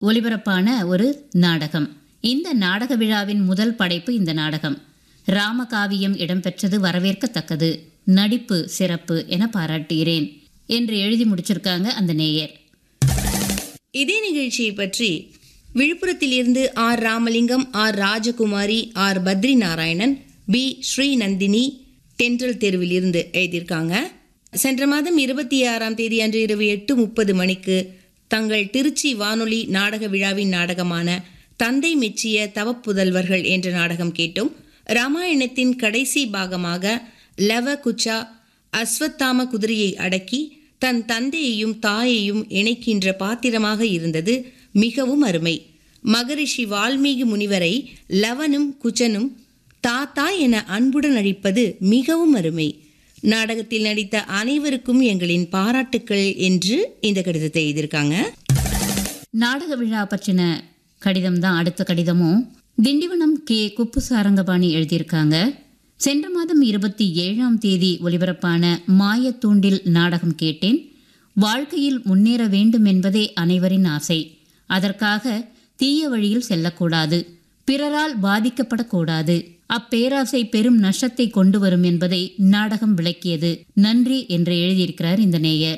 ஒலிபரப்பான ஒரு நாடகம் இந்த நாடக விழாவின் முதல் படைப்பு இந்த நாடகம் ராமகாவியம் இடம்பெற்றது வரவேற்கத்தக்கது நடிப்பு சிறப்பு என பாராட்டுகிறேன் என்று எழுதி முடிச்சிருக்காங்க அந்த நேயர் இதே நிகழ்ச்சியை பற்றி விழுப்புரத்திலிருந்து R Ramalingam R Rajakumari R Badri Narayanan P Srinandini Thendral தெருவில் இருந்து எழுதியிருக்காங்க சென்ற மாதம் இருபத்தி ஆறாம் தேதி அன்று இரவு எட்டு முப்பது மணிக்கு தங்கள் திருச்சி வானொலி நாடக விழாவின் நாடகமான தந்தை மெச்சிய தவப்புதல்வர்கள் என்ற நாடகம் கேட்டோம் ராமாயணத்தின் கடைசி பாகமாக லவ குச்சா அஸ்வத்தாம குதிரையை அடக்கி தன் தந்தையையும் தாயையும் இணைக்கின்ற பாத்திரமாக இருந்தது மிகவும் அருமை மகரிஷி வால்மீகி முனிவரை லவனும் குச்சனும் தாத்தா என அன்புடன் அழைப்பது மிகவும் அருமை நாடகத்தில் நடித்த அனைவருக்கும் எங்களின் பாராட்டுக்கள் என்று இந்த கடிதத்தை எழுதியிருக்காங்க நாடக விழா பற்றின கடிதம் தான் அடுத்த கடிதமும் திண்டிவனம் கே குப்பு சாரங்கபாணி எழுதியிருக்காங்க சென்ற மாதம் இருபத்தி ஏழாம் தேதி ஒலிபரப்பான மாயத்தூண்டில் நாடகம் கேட்டேன் வாழ்க்கையில் முன்னேற வேண்டும் என்பதே அனைவரின் ஆசை அதற்காக தீய வழியில் செல்லக்கூடாது பிறரால் பாதிக்கப்படக்கூடாது அப்பேராசை பெரும் நஷ்டத்தை கொண்டு வரும் என்பதை நாடகம் விளக்கியது நன்றி என்று எழுதியிருக்கிறார் இந்த நேயர்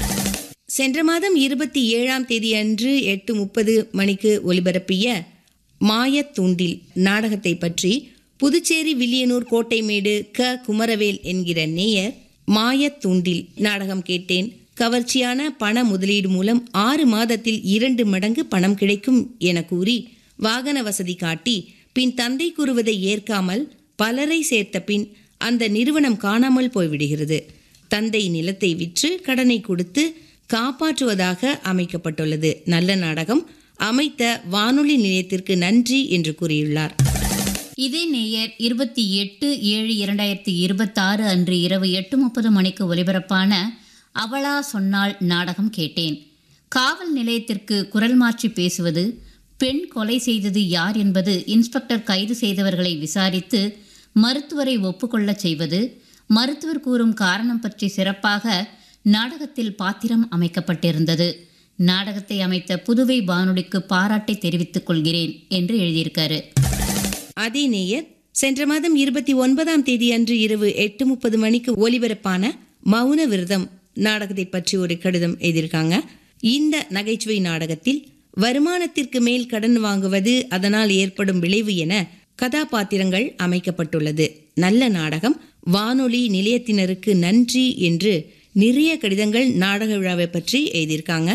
சென்ற மாதம் இருபத்தி ஏழாம் தேதி அன்று எட்டு முப்பது மணிக்கு ஒலிபரப்பிய மாயத்தூண்டில் நாடகத்தை பற்றி புதுச்சேரி வில்லியனூர் கோட்டைமேடு க குமரவேல் என்கிற நேயர் மாயத்தூண்டில் நாடகம் கேட்டேன் கவர்ச்சியான பண முதலீடு மூலம் ஆறு மாதத்தில் இரண்டு மடங்கு பணம் கிடைக்கும் என கூறி வாகன வசதி காட்டி பின் தந்தை கூறுவதை ஏற்காமல் பலரை சேர்த்த பின் அந்த நிறுவனம் காணாமல் போய்விடுகிறது தந்தை நிலத்தை விற்று கடனை கொடுத்து காப்பாற்றுவதாக அமைக்கப்பட்டுள்ளது நல்ல நாடகம் அமைத்த வானொலி நிலையத்திற்கு நன்றி என்று கூறியுள்ளார் இதே நேயர் இருபத்தி எட்டு ஏழு இரண்டாயிரத்தி இருபத்தாறு அன்று இரவு எட்டு முப்பது மணிக்கு ஒலிபரப்பான அவளா சொன்னால் நாடகம் கேட்டேன் காவல் நிலையத்திற்கு குரல் மாற்றி பேசுவது பெண் கொலை செய்தது யார் என்பது இன்ஸ்பெக்டர் கைது செய்தவர்களை விசாரித்து மருத்துவரை ஒப்புக்கொள்ளச் செய்வது மருத்துவர் கூறும் காரணம் பற்றி சிறப்பாக நாடகத்தில் பாத்திரம் அமைக்கப்பட்டிருந்தது நாடகத்தை அமைத்த புதுவை வானொலிக்கு பாராட்டை தெரிவித்துக் கொள்கிறேன் என்று எழுதியிருக்காரு அதே நேயர் சென்ற மாதம் இருபத்தி ஒன்பதாம் தேதி அன்று இரவு எட்டு முப்பது மணிக்கு ஒலிபரப்பான மௌன விரதம் நாடகத்தை பற்றி ஒரு கடிதம் எழுதியிருக்காங்க இந்த நகைச்சுவை நாடகத்தில் வருமானத்திற்கு மேல் கடன் வாங்குவது அதனால் ஏற்படும் விளைவு என கதாபாத்திரங்கள் அமைக்கப்பட்டுள்ளது நல்ல நாடகம் வானொலி நிலையத்தினருக்கு நன்றி என்று நிறைய கடிதங்கள் நாடக விழாவை பற்றி எழுதியிருக்காங்க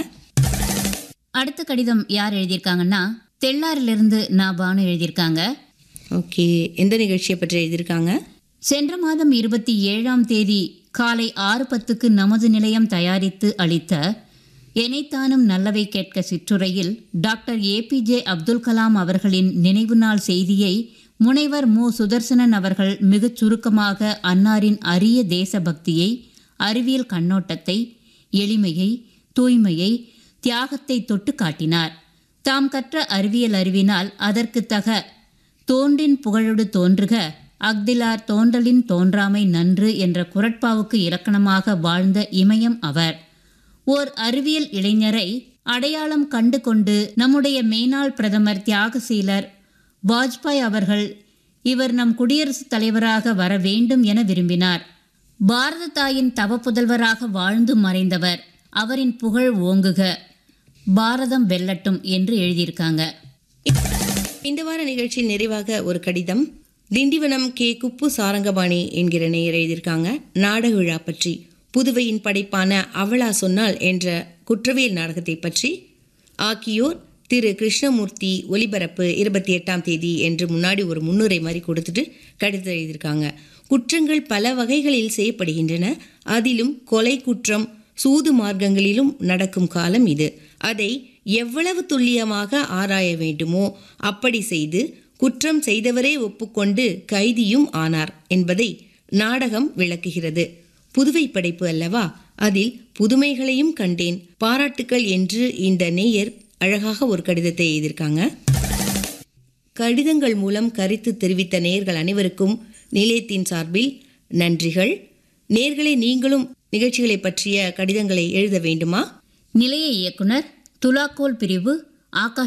அடுத்த கடிதம் யார் எழுதியிருக்காங்கன்னா தெள்ளாரிலிருந்து நான் பானு எழுதியிருக்காங்க ஓகே எந்த நிகழ்ச்சியை பற்றி எழுதியிருக்காங்க சென்ற மாதம் இருபத்தி ஏழாம் தேதி காலை ஆறு பத்துக்கு நமது நிலையம் தயாரித்து அளித்த எனைத்தானும் நல்லவை கேட்க சிற்றுரையில் டாக்டர் ஏபிஜே அப்துல் கலாம் அவர்களின் நினைவு நாள் செய்தியை முனைவர் மு சுதர்சனன் அவர்கள் மிகச் சுருக்கமாக அன்னாரின் அரிய தேசபக்தியை அறிவியல் கண்ணோட்டத்தை எளிமையை தூய்மையை தியாகத்தை தொட்டு காட்டினார் தாம் கற்ற அறிவியல் அறிவினால் அதற்கு தக தோன்றின் புகழொடு தோன்றுக அக்திலார் தோன்றலின் தோன்றாமை நன்று என்ற குரட்பாவுக்கு இலக்கணமாக வாழ்ந்த இமயம் அவர் ஓர் அறிவியல் இளைஞரை அடையாளம் கண்டு கொண்டு நம்முடைய மேனாள் பிரதமர் தியாகசீலர் வாஜ்பாய் அவர்கள் இவர் நம் குடியரசுத் தலைவராக வர வேண்டும் என விரும்பினார் பாரத தாயின் தவ புதல்வராக வாழ்ந்து மறைந்தவர் அவரின் புகழ் ஓங்குக பாரதம் வெல்லட்டும் என்று எழுதியிருக்காங்க இந்த வார நிகழ்ச்சியில் நிறைவாக ஒரு கடிதம் திண்டிவனம் கே குப்பு சாரங்கபாணி என்கிற நேயர் எழுதியிருக்காங்க நாடக விழா பற்றி புதுவையின் படைப்பான அவளா சொன்னால் என்ற குற்றவியல் நாடகத்தை பற்றி ஆக்கியோர் திரு கிருஷ்ணமூர்த்தி ஒலிபரப்பு இருபத்தி எட்டாம் தேதி என்று முன்னாடி ஒரு முன்னுரை மாதிரி கொடுத்துட்டு கடிதம் எழுதியிருக்காங்க குற்றங்கள் பல வகைகளில் செய்யப்படுகின்றன அதிலும் கொலை குற்றம் சூது மார்க்கங்களிலும் நடக்கும் காலம் இது அதை எவ்வளவு துல்லியமாக ஆராய வேண்டுமோ அப்படி செய்து குற்றம் செய்தவரே ஒப்புக்கொண்டு கைதியும் ஆனார் என்பதை நாடகம் விளக்குகிறது புதுவை படைப்பு அல்லவா அதில் புதுமைகளையும் கண்டேன் பாராட்டுக்கள் என்று இந்த நேயர் அழகாக ஒரு கடிதத்தை எழுதியிருக்காங்க கடிதங்கள் மூலம் கருத்து தெரிவித்த நேயர்கள் அனைவருக்கும் நிலையத்தின் சார்பில் நன்றிகள் நேர்களை நீங்களும் நிகழ்ச்சிகளை பற்றிய கடிதங்களை எழுத வேண்டுமா நிலைய இயக்குனர் துலாக்கோல் பிரிவு ஆகாஷ்